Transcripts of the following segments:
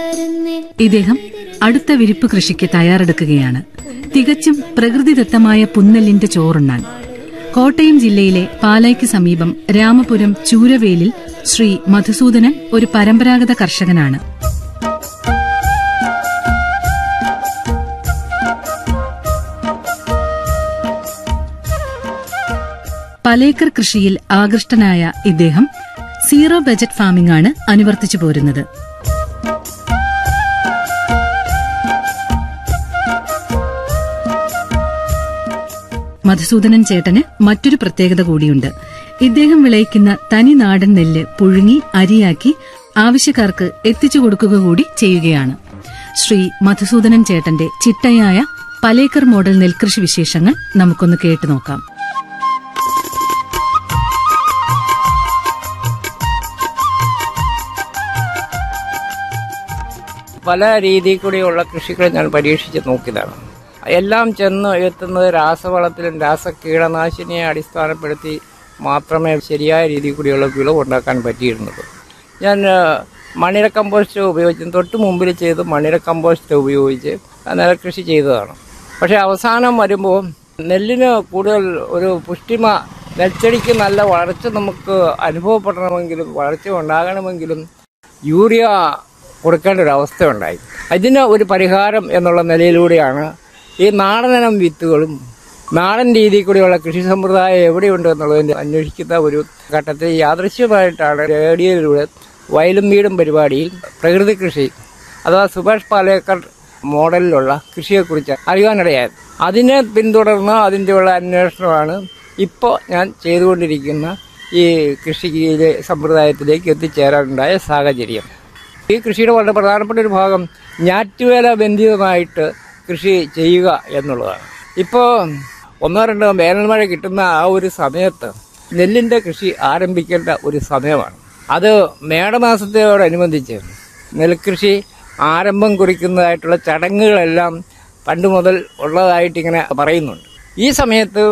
ഇദ്ദേഹം അടുത്ത വിരിപ്പ് കൃഷിക്ക് തയ്യാറെടുക്കുകയാണ് തികച്ചും പ്രകൃതിദത്തമായ പുന്നെല്ലിന്റെ ചോറുണ്ണാൻ കോട്ടയം ജില്ലയിലെ പാലായ്ക്ക് സമീപം രാമപുരം ചൂരവേലിൽ ശ്രീ മധുസൂദനൻ ഒരു പരമ്പരാഗത കർഷകനാണ് പലേക്കർ കൃഷിയിൽ ആകൃഷ്ടനായ ഇദ്ദേഹം സീറോ ബജറ്റ് ഫാമിംഗ് ആണ് അനുവർത്തിച്ചു പോരുന്നത് മധുസൂദനൻ ചേട്ടന് മറ്റൊരു പ്രത്യേകത കൂടിയുണ്ട് ഇദ്ദേഹം വിളയിക്കുന്ന തനി നാടൻ നെല്ല് പുഴുങ്ങി അരിയാക്കി ആവശ്യക്കാർക്ക് എത്തിച്ചു കൊടുക്കുക കൂടി ചെയ്യുകയാണ് ശ്രീ മധുസൂദനൻ ചേട്ടന്റെ ചിട്ടയായ പലേക്കർ മോഡൽ നെൽകൃഷി വിശേഷങ്ങൾ നമുക്കൊന്ന് കേട്ടു നോക്കാം പല രീതിയിൽ കൂടിയുള്ള കൃഷികൾ ഞാൻ പരീക്ഷിച്ച് നോക്കിയതാണ് എല്ലാം ചെന്ന് എത്തുന്നത് രാസവളത്തിലും രാസ കീടനാശിനിയെ അടിസ്ഥാനപ്പെടുത്തി മാത്രമേ ശരിയായ രീതിയിൽ കൂടിയുള്ള വിളവ് ഉണ്ടാക്കാൻ പറ്റിയിരുന്നുള്ളൂ ഞാൻ ആ, മണിര കമ്പോസ്റ്റ് ഉപയോഗിച്ച് തൊട്ട് മുമ്പിൽ ചെയ്ത് മണിര കമ്പോസ്റ്റ് ഉപയോഗിച്ച് നെൽകൃഷി ചെയ്തതാണ് പക്ഷേ അവസാനം വരുമ്പോൾ നെല്ലിന് കൂടുതൽ ഒരു പുഷ്ടിമ നെൽച്ചെടിക്ക് നല്ല വളർച്ച നമുക്ക് അനുഭവപ്പെടണമെങ്കിലും വളർച്ച ഉണ്ടാകണമെങ്കിലും യൂറിയ കൊടുക്കേണ്ട ഒരു അവസ്ഥ ഉണ്ടായി അതിന് ഒരു പരിഹാരം എന്നുള്ള നിലയിലൂടെയാണ് ഈ നാടനം വിത്തുകളും നാടൻ രീതിയിൽ കൂടിയുള്ള കൃഷി സമ്പ്രദായം എവിടെയുണ്ട് എന്നുള്ളതിന്റെ അന്വേഷിക്കുന്ന ഒരു ഘട്ടത്തിൽ യാദൃശ്യമായിട്ടാണ് റേഡിയോയിലൂടെ വയലും വീടും പരിപാടിയിൽ പ്രകൃതി കൃഷി അഥവാ സുഭാഷ് പാലേക്കർ മോഡലിലുള്ള കൃഷിയെക്കുറിച്ച് അറിയാനിടയായത് അതിനെ പിന്തുടർന്ന് അതിൻ്റെ ഉള്ള അന്വേഷണമാണ് ഇപ്പോൾ ഞാൻ ചെയ്തുകൊണ്ടിരിക്കുന്ന ഈ കൃഷിയിലെ സമ്പ്രദായത്തിലേക്ക് എത്തിച്ചേരാനുണ്ടായ സാഹചര്യം ഈ കൃഷിയുടെ വളരെ പ്രധാനപ്പെട്ട ഒരു ഭാഗം ഞാറ്റുവേല ബന്ധിതമായിട്ട് കൃഷി ചെയ്യുക എന്നുള്ളതാണ് ഇപ്പോൾ ഒന്നോ രണ്ടോ വേനൽമഴ കിട്ടുന്ന ആ ഒരു സമയത്ത് നെല്ലിൻ്റെ കൃഷി ആരംഭിക്കേണ്ട ഒരു സമയമാണ് അത് മേടമാസത്തോടനുബന്ധിച്ച് നെൽകൃഷി ആരംഭം കുറിക്കുന്നതായിട്ടുള്ള ചടങ്ങുകളെല്ലാം പണ്ട് മുതൽ ഉള്ളതായിട്ട് ഇങ്ങനെ പറയുന്നുണ്ട് ഈ സമയത്ത്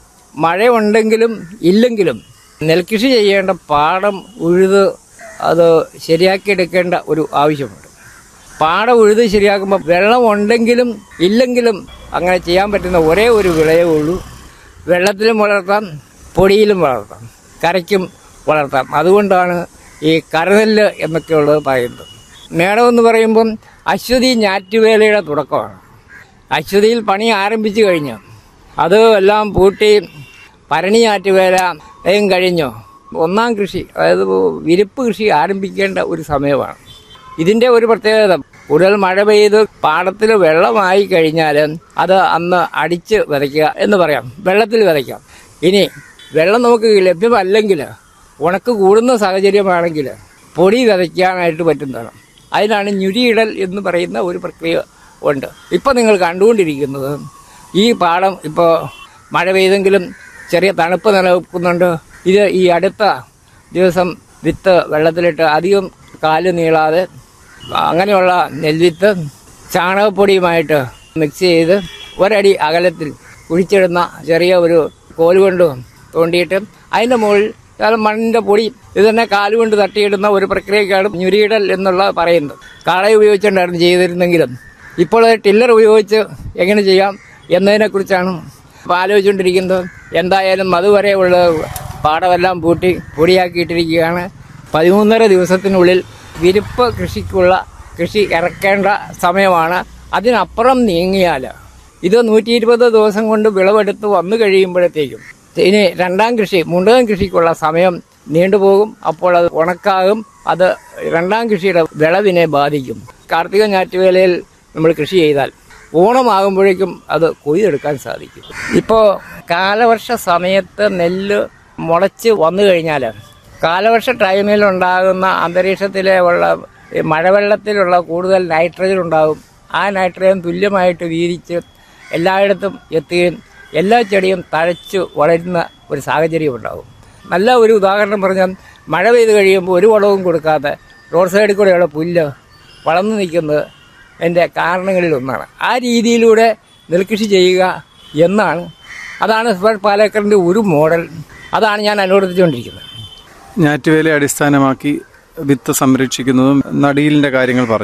മഴ ഉണ്ടെങ്കിലും ഇല്ലെങ്കിലും നെൽകൃഷി ചെയ്യേണ്ട പാടം ഉഴുത് അത് ശരിയാക്കിയെടുക്കേണ്ട ഒരു ആവശ്യമുണ്ട് പാടം ഉഴുത് ശരിയാക്കുമ്പോൾ വെള്ളം ഉണ്ടെങ്കിലും ഇല്ലെങ്കിലും അങ്ങനെ ചെയ്യാൻ പറ്റുന്ന ഒരേ ഒരു വിളയേ ഉള്ളൂ വെള്ളത്തിലും വളർത്താം പൊടിയിലും വളർത്താം കരയ്ക്കും വളർത്താം അതുകൊണ്ടാണ് ഈ കരനെല്ല് എന്നൊക്കെയുള്ളത് പറയുന്നത് മേടം എന്ന് പറയുമ്പം അശ്വതി ഞാറ്റുവേലയുടെ തുടക്കമാണ് അശ്വതിയിൽ പണി ആരംഭിച്ചു കഴിഞ്ഞു അത് എല്ലാം പൂട്ടി ഭരണി ഞാറ്റുവേല അതെയും കഴിഞ്ഞു ഒന്നാം കൃഷി അതായത് വിരിപ്പ് കൃഷി ആരംഭിക്കേണ്ട ഒരു സമയമാണ് ഇതിന്റെ ഒരു പ്രത്യേകത കൂടുതൽ മഴ പെയ്ത് പാടത്തിൽ വെള്ളമായി കഴിഞ്ഞാൽ അത് അന്ന് അടിച്ച് വിതയ്ക്കുക എന്ന് പറയാം വെള്ളത്തിൽ വിതയ്ക്കാം ഇനി വെള്ളം നമുക്ക് ലഭ്യമല്ലെങ്കിൽ ഉണക്ക് കൂടുന്ന സാഹചര്യമാണെങ്കിൽ പൊടി വിതയ്ക്കാനായിട്ട് പറ്റുന്നതാണ് അതിനാണ് ഞുരിയിടൽ എന്ന് പറയുന്ന ഒരു പ്രക്രിയ ഉണ്ട് ഇപ്പം നിങ്ങൾ കണ്ടുകൊണ്ടിരിക്കുന്നത് ഈ പാടം ഇപ്പോൾ മഴ പെയ്തെങ്കിലും ചെറിയ തണുപ്പ് നിലനിൽക്കുന്നുണ്ട് ഇത് ഈ അടുത്ത ദിവസം വിത്ത് വെള്ളത്തിലിട്ട് അധികം കാല് നീളാതെ അങ്ങനെയുള്ള നെൽവിത്ത് ചാണകപ്പൊടിയുമായിട്ട് മിക്സ് ചെയ്ത് ഒരടി അകലത്തിൽ കുഴിച്ചിടുന്ന ചെറിയ ഒരു കോല് കൊണ്ട് തോണ്ടിയിട്ട് അതിൻ്റെ മുകളിൽ ശകലം മണ്ണിൻ്റെ പൊടി ഇത് തന്നെ കാലുകൊണ്ട് തട്ടിയിടുന്ന ഒരു പ്രക്രിയക്കാണ് ഞുരിയിടൽ എന്നുള്ള പറയുന്നത് കാള ഉപയോഗിച്ചുകൊണ്ടായിരുന്നു ചെയ്തിരുന്നെങ്കിലും ഇപ്പോൾ അത് ടില്ലർ ഉപയോഗിച്ച് എങ്ങനെ ചെയ്യാം എന്നതിനെക്കുറിച്ചാണ് ഇപ്പോൾ ആലോചിച്ചുകൊണ്ടിരിക്കുന്നത് എന്തായാലും അതുവരെ ഉള്ള പാടമെല്ലാം പൂട്ടി പൊടിയാക്കിയിട്ടിരിക്കുകയാണ് പതിമൂന്നര ദിവസത്തിനുള്ളിൽ വിരിപ്പ് കൃഷിക്കുള്ള കൃഷി ഇറക്കേണ്ട സമയമാണ് അതിനപ്പുറം നീങ്ങിയാൽ ഇത് നൂറ്റി ഇരുപത് ദിവസം കൊണ്ട് വിളവെടുത്ത് വന്നു കഴിയുമ്പോഴത്തേക്കും ഇനി രണ്ടാം കൃഷി മുണ്ടകം കൃഷിക്കുള്ള സമയം നീണ്ടുപോകും അപ്പോൾ അത് ഉണക്കാകും അത് രണ്ടാം കൃഷിയുടെ വിളവിനെ ബാധിക്കും കാർത്തിക ഞാറ്റുവേലയിൽ നമ്മൾ കൃഷി ചെയ്താൽ ഓണമാകുമ്പോഴേക്കും അത് കൊയ്തെടുക്കാൻ സാധിക്കും ഇപ്പോൾ കാലവർഷ സമയത്ത് നെല്ല് മുളച്ച് വന്നു കഴിഞ്ഞാൽ കാലവർഷ ടൈമിൽ ഉണ്ടാകുന്ന അന്തരീക്ഷത്തിലെ ഉള്ള ഈ മഴവെള്ളത്തിലുള്ള കൂടുതൽ നൈട്രജൻ ഉണ്ടാകും ആ നൈട്രജൻ തുല്യമായിട്ട് വീതിച്ച് എല്ലായിടത്തും എത്തുകയും എല്ലാ ചെടിയും തഴച്ചു വളരുന്ന ഒരു സാഹചര്യം ഉണ്ടാകും നല്ല ഒരു ഉദാഹരണം പറഞ്ഞാൽ മഴ പെയ്ത് കഴിയുമ്പോൾ ഒരു വളവും കൊടുക്കാതെ റോഡ് സൈഡിൽ കൂടെയുള്ള പുല്ല് വളർന്നു നിൽക്കുന്നത് എൻ്റെ കാരണങ്ങളിൽ ഒന്നാണ് ആ രീതിയിലൂടെ നെൽകൃഷി ചെയ്യുക എന്നാണ് അതാണ് സുഭാഷ് പാലേക്കറിൻ്റെ ഒരു മോഡൽ അതാണ് ഞാൻ അനുവർത്തിച്ചുകൊണ്ടിരിക്കുന്നത് ഞാറ്റുവേലയെ അടിസ്ഥാനമാക്കി വിത്ത് സംരക്ഷിക്കുന്നതും നടീലിന്റെ കാര്യങ്ങൾ പറഞ്ഞു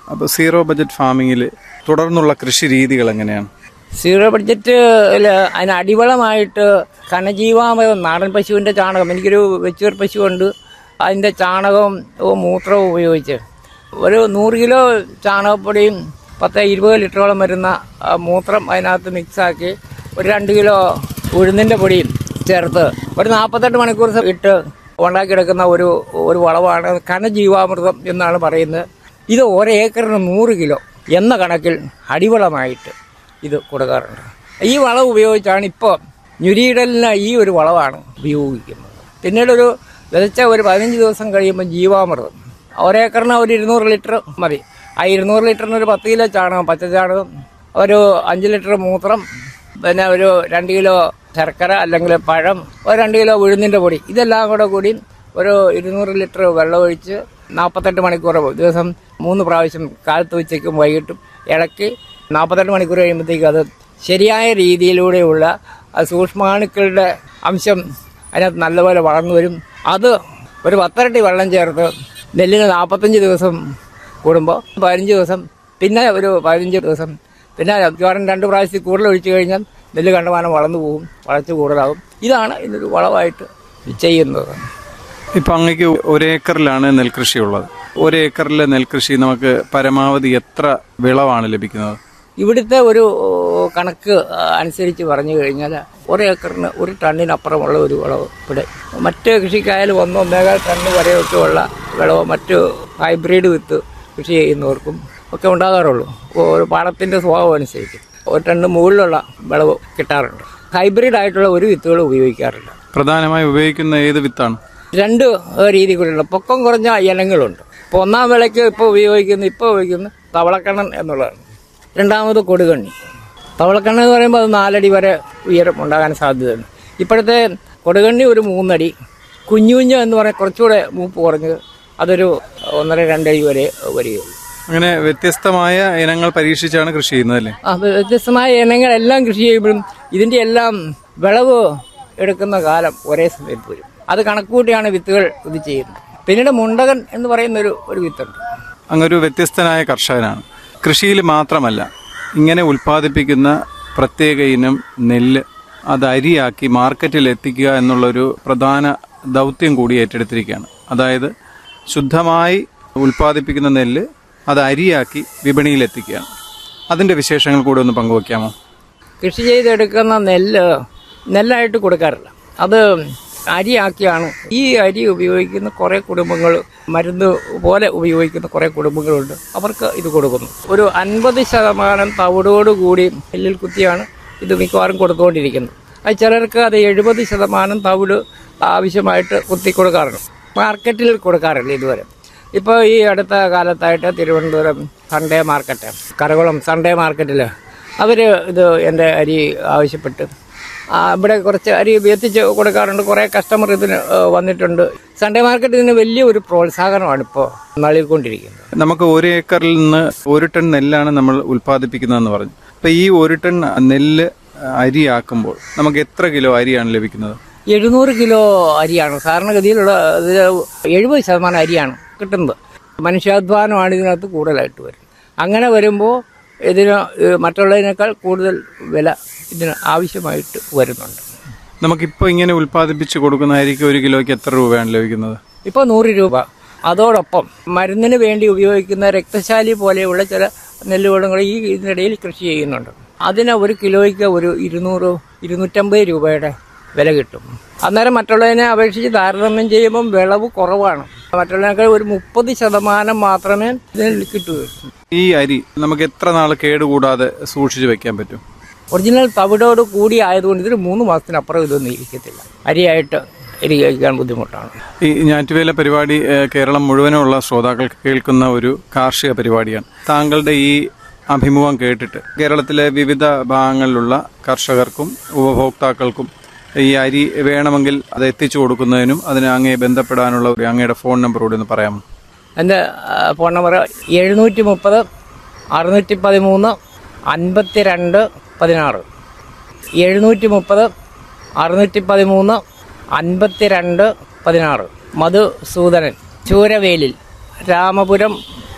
അപ്പോൾ സീറോ ബജറ്റ് ഫാമിങ്ങിൽ തുടർന്നുള്ള കൃഷി രീതികൾ എങ്ങനെയാണ് സീറോ ബഡ്ജറ്റിൽ അതിന് അടിവളമായിട്ട് കനജീവാമൃതം നാടൻ പശുവിൻ്റെ ചാണകം എനിക്കൊരു വെച്ചൂർ പശുവുണ്ട് അതിൻ്റെ ചാണകവും ഓ, മൂത്രവും ഉപയോഗിച്ച് ഒരു നൂറ് കിലോ ചാണകപ്പൊടിയും പത്ത് ഇരുപത് ലിറ്ററോളം വരുന്ന ആ, മൂത്രം അതിനകത്ത് മിക്സാക്കി ഒരു രണ്ട് കിലോ ഉഴുന്നിൻ്റെ പൊടിയും ചേർത്ത് ഒരു നാൽപ്പത്തെട്ട് മണിക്കൂർ ഇട്ട് ഉണ്ടാക്കിയെടുക്കുന്ന ഒരു ഒരു വളമാണ് കനജീവാമൃതം എന്നാണ് പറയുന്നത് ഇത് ഒരേക്കറിന് നൂറ് കിലോ എന്ന കണക്കിൽ അടിവളമായിട്ട് ഇത് കൊടുക്കാറുണ്ട് ഈ വളം ഉപയോഗിച്ചാണ് ഇപ്പോൾ ഞുരിയിടലിന് ഈ ഒരു വളമാണ് ഉപയോഗിക്കുന്നത് പിന്നീട് ഒരു വിതച്ച ഒരു പതിനഞ്ച് ദിവസം കഴിയുമ്പോൾ ജീവാമൃതം ഒരേക്കറിന് ഒരു ഇരുന്നൂറ് ലിറ്റർ മതി ആ ഇരുന്നൂറ് ലിറ്ററിന് ഒരു പത്ത് കിലോ ചാണകം പച്ച ചാണകം ഒരു അഞ്ച് ലിറ്റർ മൂത്രം പിന്നെ ഒരു രണ്ട് കിലോ ശർക്കര അല്ലെങ്കിൽ പഴം ഒരു രണ്ട് കിലോ ഉഴുന്നിൻ്റെ പൊടി ഇതെല്ലാം കൂടെ കൂടി ഒരു ഇരുന്നൂറ് ലിറ്റർ വെള്ളം ഒഴിച്ച് നാൽപ്പത്തെട്ട് മണിക്കൂർ ദിവസം മൂന്ന് പ്രാവശ്യം കാലത്ത് ഉച്ചയ്ക്കും വൈകിട്ടും ഇളക്കി നാൽപ്പത്തെട്ട് മണിക്കൂർ കഴിയുമ്പോഴത്തേക്കും അത് ശരിയായ രീതിയിലൂടെയുള്ള ആ സൂക്ഷ്മാണുക്കളുടെ അംശം അതിനകത്ത് നല്ലപോലെ വളർന്നു വരും അത് ഒരു പത്തരട്ടി വെള്ളം ചേർത്ത് നെല്ലിന് നാൽപ്പത്തഞ്ച് ദിവസം കൂടുമ്പോൾ പതിനഞ്ച് ദിവസം പിന്നെ ഒരു പതിനഞ്ച് ദിവസം പിന്നെ മിക്കവാറും രണ്ട് പ്രാവശ്യത്തിൽ കൂടുതൽ ഒഴിച്ചു കഴിഞ്ഞാൽ നെല്ല് കണ്ടമാനം വളർന്നു പോകും വളർച്ച കൂടുതലാകും ഇതാണ് ഇതൊരു വളമായിട്ട് ചെയ്യുന്നത് ഇപ്പം അങ്ങക്ക് ഒരേക്കറിലാണ് നെൽകൃഷി ഉള്ളത് ഒരേക്കറിലെ നെൽകൃഷി നമുക്ക് പരമാവധി എത്ര വിളവാണ് ലഭിക്കുന്നത് ഇവിടുത്തെ ഒരു കണക്ക് അനുസരിച്ച് പറഞ്ഞു കഴിഞ്ഞാൽ ഒരു ഏക്കറിന് ഒരു ടണ്ണിനപ്പുറമുള്ള ഒരു വിളവ് ഇവിടെ മറ്റ് കൃഷിക്കായാലും ഒന്നോ ഒന്നേകാൽ ടണ്ണ് വരെയൊക്കെ ഉള്ള വിളവ് മറ്റ് ഹൈബ്രിഡ് വിത്ത് കൃഷി ചെയ്യുന്നവർക്കും ഒക്കെ ഉണ്ടാകാറുള്ളൂ ഒരു പാടത്തിൻ്റെ സ്വഭാവം അനുസരിച്ച് ഒരു ടണ്ണ് മുകളിലുള്ള വിളവ് കിട്ടാറുണ്ട് ഹൈബ്രിഡ് ആയിട്ടുള്ള ഒരു വിത്തുകൾ ഉപയോഗിക്കാറില്ല പ്രധാനമായി ഉപയോഗിക്കുന്ന ഏത് വിത്താണ് രണ്ട് രീതി കൂടിയുള്ള പൊക്കം കുറഞ്ഞ ഇനങ്ങളുണ്ട് ഇപ്പോൾ ഒന്നാം വിളയ്ക്ക് ഇപ്പോൾ ഉപയോഗിക്കുന്ന ഇപ്പോൾ ഉപയോഗിക്കുന്ന തവളക്കണ്ണൻ എന്നുള്ളതാണ് രണ്ടാമത് കൊടുകണ്ണി തവളക്കണ്ണൻ എന്ന് പറയുമ്പോൾ അത് നാലടി വരെ ഉയരം ഉണ്ടാകാൻ സാധ്യതയുണ്ട് ഇപ്പോഴത്തെ കൊടുകണ്ണി ഒരു മൂന്നടി കുഞ്ഞു കുഞ്ഞു എന്ന് പറയാൻ കുറച്ചുകൂടെ മൂപ്പ് കുറഞ്ഞത് അതൊരു ഒന്നര രണ്ടടി വരെ വരികയുള്ളൂ അങ്ങനെ വ്യത്യസ്തമായ ഇനങ്ങൾ പരീക്ഷിച്ചാണ് കൃഷി ചെയ്യുന്നത് അല്ലേ അത് വ്യത്യസ്തമായ ഇനങ്ങളെല്ലാം കൃഷി ചെയ്യുമ്പോഴും ഇതിന്റെ എല്ലാം വിളവ് എടുക്കുന്ന കാലം ഒരേ സമയത്ത് വരും അത് കണക്കുകൂട്ടിയാണ് വിത്തുകൾ ഇത് ചെയ്യുന്നത് പിന്നീട് മുണ്ടകൻ എന്ന് പറയുന്ന ഒരു ഒരു വിത്തുണ്ട് അങ്ങൊരു വ്യത്യസ്തനായ കർഷകനാണ് കൃഷിയിൽ മാത്രമല്ല ഇങ്ങനെ ഉൽപ്പാദിപ്പിക്കുന്ന പ്രത്യേക ഇനം നെല്ല് അത് അരിയാക്കി മാർക്കറ്റിൽ എത്തിക്കുക എന്നുള്ളൊരു പ്രധാന ദൗത്യം കൂടി ഏറ്റെടുത്തിരിക്കുകയാണ് അതായത് ശുദ്ധമായി ഉൽപ്പാദിപ്പിക്കുന്ന നെല്ല് അത് അരിയാക്കി വിപണിയിൽ എത്തിക്കുകയാണ് അതിന്റെ വിശേഷങ്ങൾ കൂടെ ഒന്ന് പങ്കുവയ്ക്കാമോ കൃഷി ചെയ്തെടുക്കുന്ന നെല്ല് നെല്ലായിട്ട് കൊടുക്കാറില്ല അത് അരിയാക്കിയാണ് ഈ അരി ഉപയോഗിക്കുന്ന കുറേ കുടുംബങ്ങൾ മരുന്ന് പോലെ ഉപയോഗിക്കുന്ന കുറേ കുടുംബങ്ങളുണ്ട് അവർക്ക് ഇത് കൊടുക്കുന്നു ഒരു അൻപത് ശതമാനം തവിടോടുകൂടി നെല്ലിൽ കുത്തിയാണ് ഇത് മിക്കവാറും കൊടുത്തുകൊണ്ടിരിക്കുന്നത് അത് ചിലർക്ക് അത് എഴുപത് ശതമാനം തവിട് ആവശ്യമായിട്ട് കുത്തി കൊടുക്കാറുണ്ട് മാർക്കറ്റിൽ കൊടുക്കാറില്ല ഇതുവരെ ഇപ്പോൾ ഈ അടുത്ത കാലത്തായിട്ട് Thiruvananthapuram Sunday market Karakulam Sunday മാർക്കറ്റിൽ അവർ ഇത് എൻ്റെ അരി ആവശ്യപ്പെട്ട് ആ, ഇവിടെ കുറച്ച് അരി എത്തിച്ച് കൊടുക്കാറുണ്ട് കുറേ കസ്റ്റമർ ഇതിന് ഏ, വന്നിട്ടുണ്ട് സൺഡേ മാർക്കറ്റ് ഇതിന് വലിയ ഒരു പ്രോത്സാഹനമാണ് ഇപ്പോൾ നൽകിക്കൊണ്ടിരിക്കുന്നത് നമുക്ക് ഒരു ഏക്കറിൽ നിന്ന് ഒരു ടൺ നെല്ലാണ് നമ്മൾ ഉൽപ്പാദിപ്പിക്കുന്നതെന്ന് പറഞ്ഞു അപ്പൊ ഈ ഒരു ടൺ നെല്ല് അരിയാക്കുമ്പോൾ നമുക്ക് എത്ര കിലോ അരിയാണ് ലഭിക്കുന്നത് എഴുന്നൂറ് കിലോ അരിയാണ് സാധാരണഗതിയിലുള്ള ഇത് എഴുപത് ശതമാനം അരിയാണ് കിട്ടുന്നത് മനുഷ്യാധ്വാനമാണ് ഇതിനകത്ത് കൂടുതലായിട്ട് വരുന്നത് അങ്ങനെ വരുമ്പോൾ ഇതിന് ഏ, മറ്റുള്ളതിനേക്കാൾ കൂടുതൽ വില ഇതിന് ആവശ്യമായിട്ട് വരുന്നുണ്ട് നമുക്കിപ്പോൾ ഇങ്ങനെ ഉൽപ്പാദിപ്പിച്ച് കൊടുക്കുന്ന അരിക്ക് ഒരു കിലോയ്ക്ക് എത്ര രൂപയാണ് ലഭിക്കുന്നത് ഇപ്പോൾ നൂറ് രൂപ അതോടൊപ്പം മരുന്നിന് വേണ്ടി ഉപയോഗിക്കുന്ന രക്തശാലി പോലെയുള്ള ചില നെല്ലുകളും ഈ ഇതിനിടയിൽ കൃഷി ചെയ്യുന്നുണ്ട് അതിന് ഒരു കിലോയ്ക്ക് ഒരു ഇരുന്നൂറ് ഇരുന്നൂറ്റമ്പത് രൂപയുടെ വില കിട്ടും അന്നേരം മറ്റുള്ളതിനെ അപേക്ഷിച്ച് താരതമ്യം ചെയ്യുമ്പം വിളവ് കുറവാണ് മറ്റുള്ളതിനേക്കാൾ ഒരു മുപ്പത് ശതമാനം മാത്രമേ ഇതിന് കിട്ടുകയുള്ളൂ ഈ അരി നമുക്ക് എത്ര നാൾ കേടുകൂടാതെ സൂക്ഷിച്ചു വെക്കാൻ പറ്റും ഒറിജിനൽ തവിടോട് കൂടി ആയതുകൊണ്ട് ഇതിന് മൂന്ന് മാസത്തിനപ്പുറം ഇതൊന്നും ഇരിക്കത്തില്ല അരിയായിട്ട് അരി കഴിക്കാൻ ബുദ്ധിമുട്ടാണ് ഈ ഞാറ്റുവേല പരിപാടി ഏഹ്, കേരളം മുഴുവനുള്ള ശ്രോതാക്കൾ കേൾക്കുന്ന ഒരു കാർഷിക പരിപാടിയാണ് താങ്കളുടെ ഈ അഭിമുഖം കേട്ടിട്ട് കേരളത്തിലെ വിവിധ ഭാഗങ്ങളിലുള്ള കർഷകർക്കും ഉപഭോക്താക്കൾക്കും ഈ അരി വേണമെങ്കിൽ അത് എത്തിച്ചു കൊടുക്കുന്നതിനും അതിന് അങ്ങേ ബന്ധപ്പെടാനുള്ള ഒരു അങ്ങയുടെ ഫോൺ നമ്പർ കൂടി ഒന്ന് പറയാമോ എൻ്റെ ആ, ഫോൺ നമ്പർ എഴുന്നൂറ്റി മുപ്പത് അറുന്നൂറ്റി പതിമൂന്ന് അൻപത്തി രണ്ട് പതിനാറ് എഴുന്നൂറ്റി മുപ്പത് അറുന്നൂറ്റി പതിമൂന്ന് അൻപത്തി രണ്ട് പതിനാറ് മധുസൂദനൻ ചൂരവേലിൽ രാമപുരം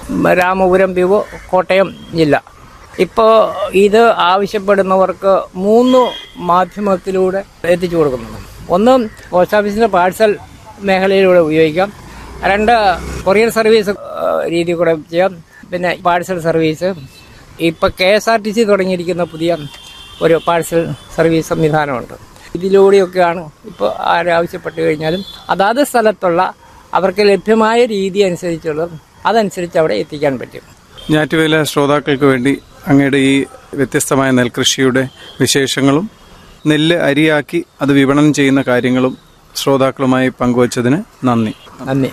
രാമപുരം പി ഒ കോട്ടയം ജില്ല ഇപ്പോൾ ഇത് ആവശ്യപ്പെടുന്നവർക്ക് മൂന്ന് മാധ്യമത്തിലൂടെ എത്തിച്ചു കൊടുക്കുന്നുണ്ട് ഒന്ന് പോസ്റ്റ് ഓഫീസിൻ്റെ പാഴ്സൽ മേഖലയിലൂടെ ഉപയോഗിക്കാം രണ്ട് കൊറിയർ സർവീസ് ആ, രീതി കൂടെ ചെയ്യാം പിന്നെ പാഴ്സൽ സർവീസ് ഇപ്പം K S R T C തുടങ്ങിയിരിക്കുന്ന പുതിയ ഒരു പാഴ്സൽ സർവീസ് സംവിധാനമുണ്ട് ഇതിലൂടെയൊക്കെയാണ് ഇപ്പോൾ ആരാവശ്യപ്പെട്ട് കഴിഞ്ഞാലും അതാത് സ്ഥലത്തുള്ള അവർക്ക് ലഭ്യമായ രീതി അനുസരിച്ചുള്ള അതനുസരിച്ച് അവിടെ എത്തിക്കാൻ പറ്റും ഞാറ്റുവേല ശ്രോതാക്കൾക്ക് വേണ്ടി അങ്ങയുടെ ഈ വ്യത്യസ്തമായ നെൽകൃഷിയുടെ വിശേഷങ്ങളും നെല്ല് അരിയാക്കി അത് വിപണനം ചെയ്യുന്ന കാര്യങ്ങളും ശ്രോതാക്കളുമായി പങ്കുവച്ചതിന് നന്ദി നന്ദി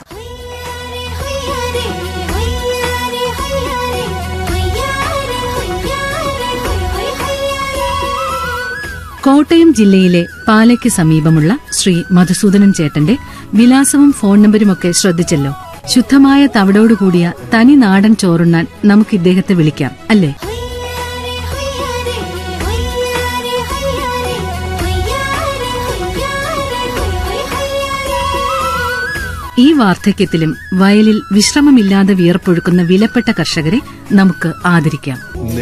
കോട്ടയം ജില്ലയിലെ പാലയ്ക്ക് സമീപമുള്ള ശ്രീ മധുസൂദനൻ ചേട്ടന്റെ വിലാസവും ഫോൺ നമ്പരുമൊക്കെ ശ്രദ്ധിച്ചല്ലോ ശുദ്ധമായ തവിടോടുകൂടിയ തനി നാടൻ ചോറുണ്ണാൻ നമുക്ക് ഇദ്ദേഹത്തെ വിളിക്കാം അല്ലേ ഈ വാർദ്ധക്യത്തിലും വയലിൽ വിശ്രമമില്ലാതെ വിയർപ്പൊഴുക്കുന്ന വിലപ്പെട്ട കർഷകരെ നമുക്ക് ആദരിക്കാം